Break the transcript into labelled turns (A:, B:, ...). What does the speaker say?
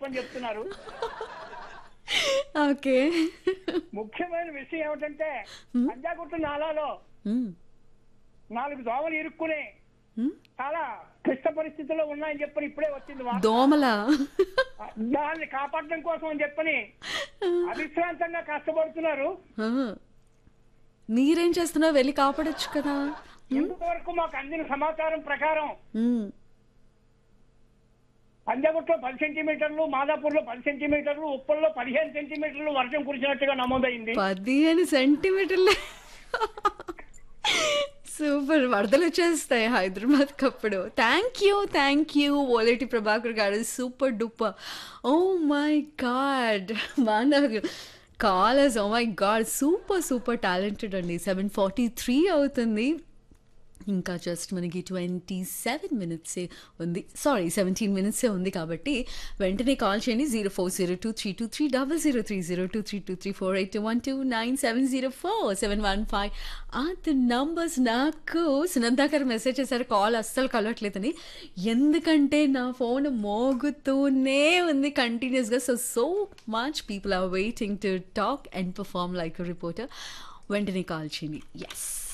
A: అని చెప్తున్నారు
B: ఓకే
A: ముఖ్యమైన విషయం ఏమిటంటే పంజాగుట్ట నాలాలో
B: మ్మ్.
A: నాలుగు దోమలు ఇరుక్కునే
B: మ్మ్.
A: చాలా క్లిష్ట పరిస్థితుల్లో ఉన్నాయని చెప్పని ఇప్పుడే వచ్చింది వార్త.
B: దోమలా
A: దాన్ని కాపాడడం కోసం అని చెప్పని అవిశ్రాంతంగా కష్టపడుతున్నారు
B: ఆ. మీరేం చేస్తున్నావు వెళ్ళి కాపాడొచ్చు కదా
A: ఇంతవరకు మాకు అందిన సమాచారం ప్రకారం
B: మ్మ్.
A: పంజాగుట్లో పది సెంటీమీటర్లు మాదాపూర్లో పది సెంటీమీటర్లు ఉప్పల్లో పదిహేను సెంటీమీటర్లు వర్షం కురిసినట్టుగా నమోదైంది
B: పదిహేను సెంటీమీటర్లు సూపర్ వరదలు వచ్చేస్తాయి హైదరాబాద్ కప్పుడు thank you thank you Oleti Prabhakar garu super duper oh my god Manav callers oh my god super super talented అండి సెవెన్ ఫార్టీ త్రీ అవుతుంది ఇంకా జస్ట్ మనకి ట్వంటీ సెవెన్ మినిట్సే ఉంది సారీ సెవెంటీన్ మినిట్సే ఉంది కాబట్టి వెంటనే కాల్ చేయండి zero four zero two three two three double zero three zero two three two three four eight one two nine seven zero four seven one five ఆ numbers నాకు సునందాకర్ message చేశారు call అస్సలు కలవట్లేదని ఎందుకంటే నా ఫోన్ మోగుతూనే ఉంది కంటిన్యూస్గా so so much people are waiting to talk and perform like reporter వెంటనే కాల్ చేయండి ఎస్